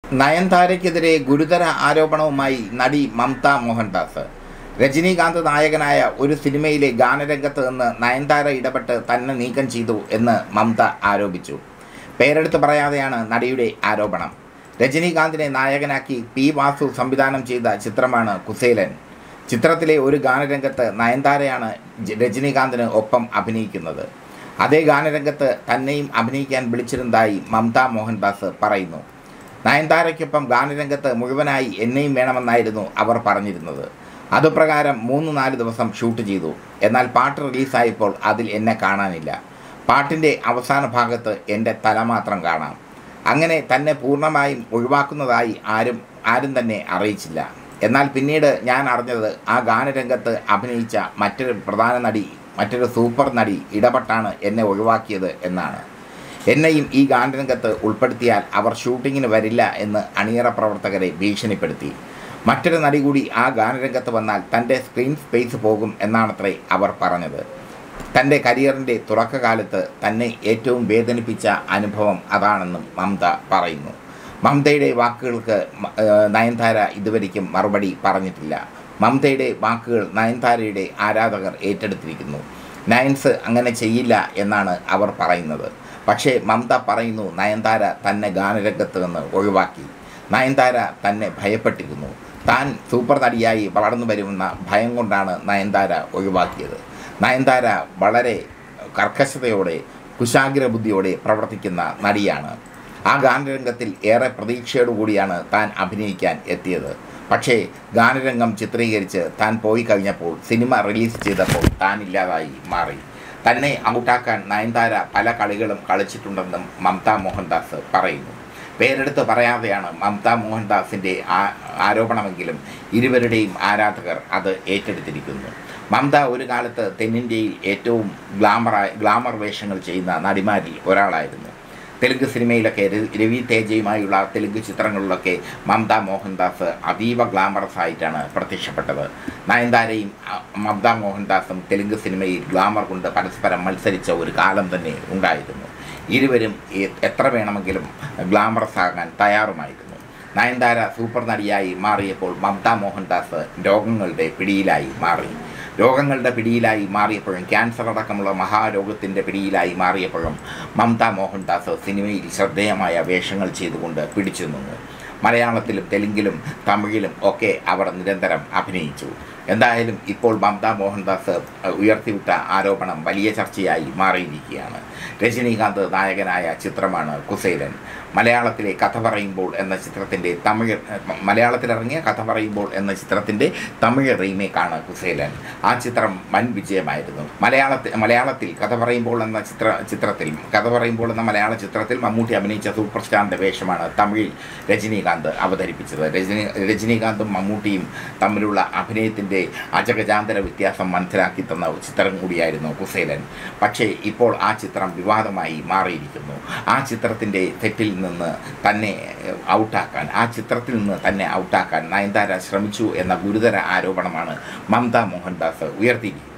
നയൻതാരയ്ക്കെതിരെ ഗുരുതര ആരോപണവുമായി നടി മമത മോഹൻദാസ് രജനീകാന്ത് നായകനായ ഒരു സിനിമയിലെ ഗാനരംഗത്ത് നിന്ന് നയൻതാര ഇടപെട്ട് തന്നെ നീക്കം ചെയ്തു എന്ന് മമത ആരോപിച്ചു പേരെടുത്ത് പറയാതെയാണ് നടിയുടെ ആരോപണം രജനീകാന്തിനെ നായകനാക്കി പി വാസു സംവിധാനം ചെയ്ത ചിത്രമാണ് കുസേലൻ ചിത്രത്തിലെ ഒരു ഗാനരംഗത്ത് നയൻതാരയാണ് ജ- രജനീകാന്തിന് ഒപ്പം അഭിനയിക്കുന്നത് അതേ ഗാനരംഗത്ത് തന്നെയും അഭിനയിക്കാൻ വിളിച്ചിരുന്നതായി മമത മോഹൻദാസ് പറയുന്നു നയൻതാരയ്ക്കൊപ്പം ഗാനരംഗത്ത് മുഴുവനായി എന്നെയും വേണമെന്നായിരുന്നു അവർ പറഞ്ഞിരുന്നത് അതുപ്രകാരം മൂന്ന് നാല് ദിവസം ഷൂട്ട് ചെയ്തു എന്നാൽ പാട്ട് റിലീസായപ്പോൾ അതിൽ എന്നെ കാണാനില്ല പാട്ടിൻ്റെ അവസാന ഭാഗത്ത് എൻ്റെ തല മാത്രം കാണാം അങ്ങനെ തന്നെ പൂർണ്ണമായും ഒഴിവാക്കുന്നതായി ആരും ആരും തന്നെ അറിയിച്ചില്ല എന്നാൽ പിന്നീട് ഞാൻ അറിഞ്ഞത് ആ ഗാനരംഗത്ത് അഭിനയിച്ച മറ്റൊരു പ്രധാന നടി മറ്റൊരു സൂപ്പർ നടി ഇടപെട്ടാണ് എന്നെ ഒഴിവാക്കിയത് എന്നാണ് എന്നെയും ഈ ഗാനരംഗത്ത് ഉൾപ്പെടുത്തിയാൽ അവർ ഷൂട്ടിങ്ങിന് വരില്ല എന്ന് അണിയറ പ്രവർത്തകരെ ഭീഷണിപ്പെടുത്തി മറ്റൊരു നടി കൂടി ആ ഗാനരംഗത്ത് വന്നാൽ തൻ്റെ സ്ക്രീൻ സ്പേസ് പോകും എന്നാണത്രേ അവർ പറഞ്ഞത് തൻ്റെ കരിയറിൻ്റെ തുടക്കകാലത്ത് തന്നെ ഏറ്റവും വേദനിപ്പിച്ച അനുഭവം അതാണെന്നും മമത പറയുന്നു മമതയുടെ വാക്കുകൾക്ക് മ- ഏഹ് നയൻതാര ഇതുവരെയ്ക്കും മറുപടി പറഞ്ഞിട്ടില്ല മമതയുടെ വാക്കുകൾ നയൻതാരയുടെ ആരാധകർ ഏറ്റെടുത്തിരിക്കുന്നു നയൻസ് അങ്ങനെ ചെയ്യില്ല എന്നാണ് അവർ പറയുന്നത് പക്ഷേ മമത പറയുന്നു നയൻതാര തന്നെ ഗാനരംഗത്ത് നിന്ന് ഒഴിവാക്കി നയൻതാര തന്നെ ഭയപ്പെട്ടിരുന്നു താൻ സൂപ്പർ നടിയായി വളർന്നു വരുമെന്ന ഭയം കൊണ്ടാണ് നയൻതാര ഒഴിവാക്കിയത് നയൻതാര വളരെ കർക്കശതയോടെ കുശാഗ്ര ബുദ്ധിയോടെ പ്രവർത്തിക്കുന്ന നടിയാണ് ആ ഗാനരംഗത്തിൽ ഏറെ പ്രതീക്ഷയോടുകൂടിയാണ് താൻ അഭിനയിക്കാൻ എത്തിയത് പക്ഷേ ഗാനരംഗം ചിത്രീകരിച്ച് താൻ പോയി കഴിഞ്ഞപ്പോൾ സിനിമ റിലീസ് ചെയ്തപ്പോൾ താൻ ഇല്ലാതായി മാറി തന്നെ ഔട്ടാക്കാൻ നയൻതാര പല കളികളും കളിച്ചിട്ടുണ്ടെന്നും മമത മോഹൻദാസ് പറയുന്നു പേരെടുത്ത് പറയാതെയാണ് മമത മോഹൻദാസിൻ്റെ ആ- ആരോപണമെങ്കിലും ഇരുവരുടെയും ആരാധകർ അത് ഏറ്റെടുത്തിരിക്കുന്നു മമത ഒരു കാലത്ത് തെന്നിന്ത്യയിൽ ഏറ്റവും ഗ്ലാമറായ ഗ്ലാമർ വേഷങ്ങൾ ചെയ്യുന്ന നടിമാരിൽ ഒരാളായിരുന്നു തെലുങ്ക് സിനിമയിലൊക്കെ ര- രവി തേജയുമായുള്ള തെലുങ്ക് ചിത്രങ്ങളിലൊക്കെ മമത മോഹൻദാസ് അതീവ ഗ്ലാമറസ് ആയിട്ടാണ് പ്രത്യക്ഷപ്പെട്ടത് നയൻതാരയും അ, മമത മോഹൻദാസും തെലുങ്ക് സിനിമയിൽ ഗ്ലാമർ കൊണ്ട് പരസ്പരം മത്സരിച്ച ഒരു കാലം തന്നെ ഉണ്ടായിരുന്നു ഇരുവരും എ- എത്ര വേണമെങ്കിലും ഗ്ലാമറസ് ആകാൻ തയ്യാറുമായിരുന്നു നയൻതാര സൂപ്പർ നടിയായി മാറിയപ്പോൾ മമത മോഹൻദാസ് രോഗങ്ങളുടെ പിടിയിലായി മാറി രോഗങ്ങളുടെ പിടിയിലായി മാറിയപ്പോഴും ക്യാൻസർ അടക്കമുള്ള മഹാരോഗത്തിൻ്റെ പിടിയിലായി മാറിയപ്പോഴും മമത മോഹൻദാസ് സിനിമയിൽ ശ്രദ്ധേയമായ വേഷങ്ങൾ ചെയ്തുകൊണ്ട് പിടിച്ചു നിന്നു മലയാളത്തിലും തെലുങ്കിലും തമിഴിലും ഒക്കെ അവർ നിരന്തരം അഭിനയിച്ചു എന്തായാലും ഇപ്പോൾ മമത മോഹൻദാസ് അഹ്, ഉയർത്തിവിട്ട ആരോപണം വലിയ ചർച്ചയായി മാറിയിരിക്കുകയാണ് രജനീകാന്ത് നായകനായ ചിത്രമാണ് കുസൈലൻ മലയാളത്തിലെ കഥ പറയുമ്പോൾ എന്ന ചിത്രത്തിൻ്റെ തമിഴ് അഹ്, മലയാളത്തിലിറങ്ങിയ കഥ പറയുമ്പോൾ എന്ന ചിത്രത്തിൻ്റെ തമിഴ് റീമേക്കാണ് കുസൈലൻ ആ ചിത്രം വൻ വിജയമായിരുന്നു മലയാളത്തിൽ മലയാളത്തിൽ കഥ പറയുമ്പോൾ എന്ന ചിത്ര ചിത്രത്തിൽ കഥ പറയുമ്പോൾ എന്ന മലയാള ചിത്രത്തിൽ മമ്മൂട്ടി അഭിനയിച്ച സൂപ്പർ സ്റ്റാറിൻ്റെ വേഷമാണ് തമിഴിൽ രജനീകാന്ത് അവതരിപ്പിച്ചത് രജനി രജനീകാന്തും മമ്മൂട്ടിയും തമ്മിലുള്ള അഭിനയത്തിൻ്റെ അജഗജാന്തര വ്യത്യാസം മനസ്സിലാക്കി തന്ന ചിത്രം കൂടിയായിരുന്നു കുസേലൻ പക്ഷേ ഇപ്പോൾ ആ ചിത്രം വിവാദമായി മാറിയിരിക്കുന്നു ആ ചിത്രത്തിൻ്റെ തെറ്റിൽ നിന്ന് തന്നെ ഔട്ടാക്കാൻ ആ ചിത്രത്തിൽ നിന്ന് തന്നെ ഔട്ടാക്കാൻ നയൻതാര ശ്രമിച്ചു എന്ന ഗുരുതര ആരോപണമാണ് മമത മോഹൻദാസ് ഉയർത്തിയിരിക്കുന്നത്